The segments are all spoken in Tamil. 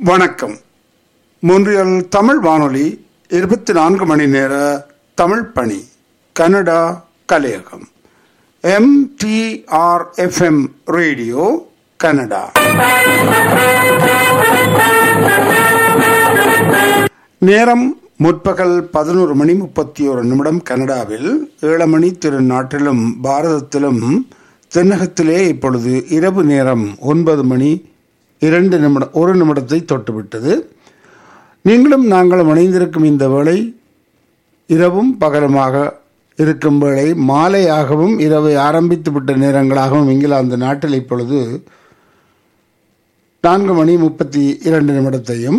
வணக்கம் மொன்றியல் தமிழ் வானொலி இருபத்தி நான்கு மணி நேர தமிழ் பணி கனடா கலையகம் எம்டிஆர்எஃப்எம் ரேடியோ கனடா நேரம் முற்பகல் பதினோரு மணி முப்பத்தி ஒரு நிமிடம் கனடாவில் ஏழமணி திருநாட்டிலும் பாரதத்திலும் தென்னகத்திலே இப்பொழுது இரவு நேரம் ஒன்பது மணி இரண்டு நிமிடம் ஒரு நிமிடத்தை தொட்டுவிட்டது நீங்களும் நாங்களும் இணைந்திருக்கும் இந்த வேளை இரவும் பகலுமாக இருக்கும் வேளை மாலையாகவும் இரவை ஆரம்பித்து விட்ட நேரங்களாகவும் இங்கிலாந்து நாட்டில் இப்பொழுது நான்கு மணி முப்பத்தி இரண்டு நிமிடத்தையும்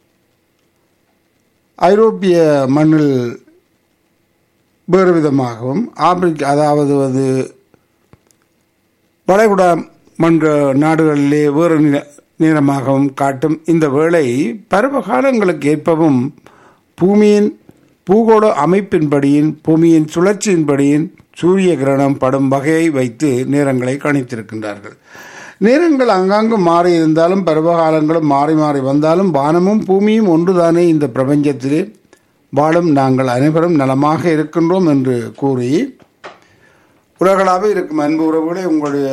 ஐரோப்பிய மண்ணில் வேறு விதமாகவும் ஆப்பிரிக்க அதாவது அது வளைகுடா மன்ற நாடுகளிலே வேறு நி- நேரமாகவும் காட்டும் இந்த வேளை பருவ காலங்களுக்கு ஏற்பவும் பூமியின் பூகோள அமைப்பின்படியின் பூமியின் சுழற்சியின்படியின் சூரிய கிரகணம் படும் வகையை வைத்து நேரங்களை கணித்திருக்கின்றார்கள் நேரங்கள் அங்காங்கு மாறி இருந்தாலும் பருவகாலங்களும் மாறி மாறி வந்தாலும் வானமும் பூமியும் ஒன்றுதானே இந்த பிரபஞ்சத்திலே வாழும் நாங்கள் அனைவரும் நலமாக இருக்கின்றோம் என்று கூறி உலகளாக இருக்கும் அன்பு உறவுகளை உங்களுடைய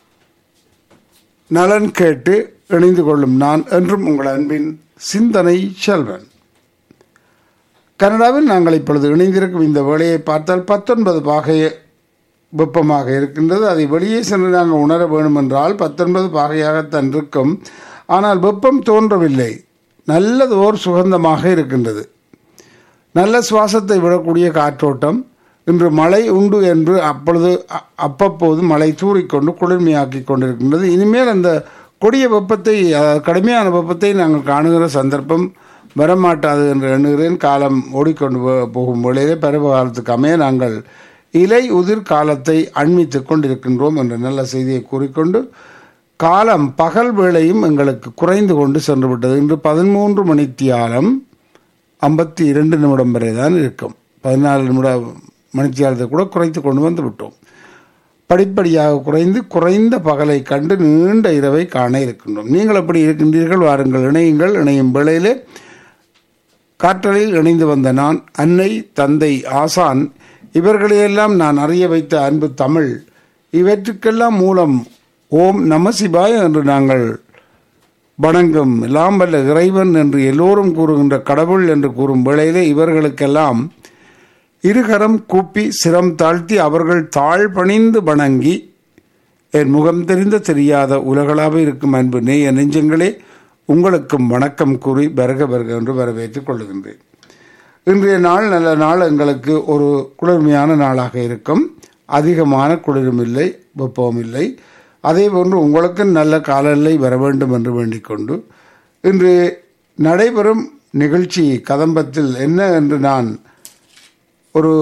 நலன் கேட்டு இணைந்து கொள்ளும் நான் என்றும் உங்கள் அன்பின் சிந்தனை செல்வன் கனடாவில் நாங்கள் இப்பொழுது இணைந்திருக்கும் இந்த வேலையை பார்த்தால் பத்தொன்பது பாகை வெப்பமாக இருக்கின்றது அதை வெளியே சென்று நாங்கள் உணர வேண்டும் என்றால் பத்தொன்பது பாகையாகத்தான் இருக்கும் ஆனால் வெப்பம் தோன்றவில்லை நல்லது ஓர் சுகந்தமாக இருக்கின்றது நல்ல சுவாசத்தை விடக்கூடிய காற்றோட்டம் இன்று மழை உண்டு என்று அப்பொழுது அ- அப்பப்போது மழை தூறிக்கொண்டு குளிர்மையாக்கி கொண்டிருக்கின்றது இனிமேல் அந்த கொடிய வெப்பத்தை அஹ், கடுமையான வெப்பத்தை நாங்கள் காணுகிற சந்தர்ப்பம் வரமாட்டாது என்று எண்ணுகிறேன் காலம் ஓடிக்கொண்டு போ- போகும் வேளையிலே பருவ காலத்துக்கு அமைய நாங்கள் இலை உதிர் காலத்தை அண்மித்துக் கொண்டிருக்கின்றோம் என்ற நல்ல செய்தியை கூறிக்கொண்டு காலம் பகல் வேளையும் எங்களுக்கு குறைந்து கொண்டு சென்று விட்டது இன்று பதிமூன்று மணித்தியாலம் ஐம்பத்தி இரண்டு நிமிடம் வரை தான் இருக்கும் பதினாலு நிமிட மணித்தியாலத்தை கூட குறைத்து கொண்டு வந்து விட்டோம் படிப்படியாக குறைந்து குறைந்த பகலை கண்டு நீண்ட இரவை காண இருக்கின்றோம் நீங்கள் எப்படி இருக்கின்றீர்கள் வாருங்கள் இணையுங்கள் இணையும் வேளையிலே காற்றலில் இணைந்து வந்த நான் அன்னை தந்தை ஆசான் இவர்களையெல்லாம் நான் அறிய வைத்த அன்பு தமிழ் இவற்றுக்கெல்லாம் மூலம் ஓம் நம சிவாய என்று நாங்கள் வணங்கும் எல்லாம் வல்ல இறைவன் என்று எல்லோரும் கூறுகின்ற கடவுள் என்று கூறும் வேளையிலே இவர்களுக்கெல்லாம் இருகரம் கூப்பி சிரம் தாழ்த்தி அவர்கள் தாழ் பணிந்து வணங்கி என் முகம் தெரிந்த தெரியாத உலகளாக இருக்கும் அன்பு நேய நெஞ்சங்களே உங்களுக்கும் வணக்கம் கூறி வருக வருக என்று வரவேற்றுக் கொள்கின்றேன் இன்றைய நாள் நல்ல நாள் எங்களுக்கு ஒரு குளிர்மையான நாளாக இருக்கும் அதிகமான குளிரும் இல்லை வெப்பமும் இல்லை அதே போன்று உங்களுக்கு நல்ல காலநிலை வர வேண்டும் என்று வேண்டிக் கொண்டு இன்று நடைபெறும் நிகழ்ச்சி கதம்பத்தில் என்ன என்று நான் ஒரு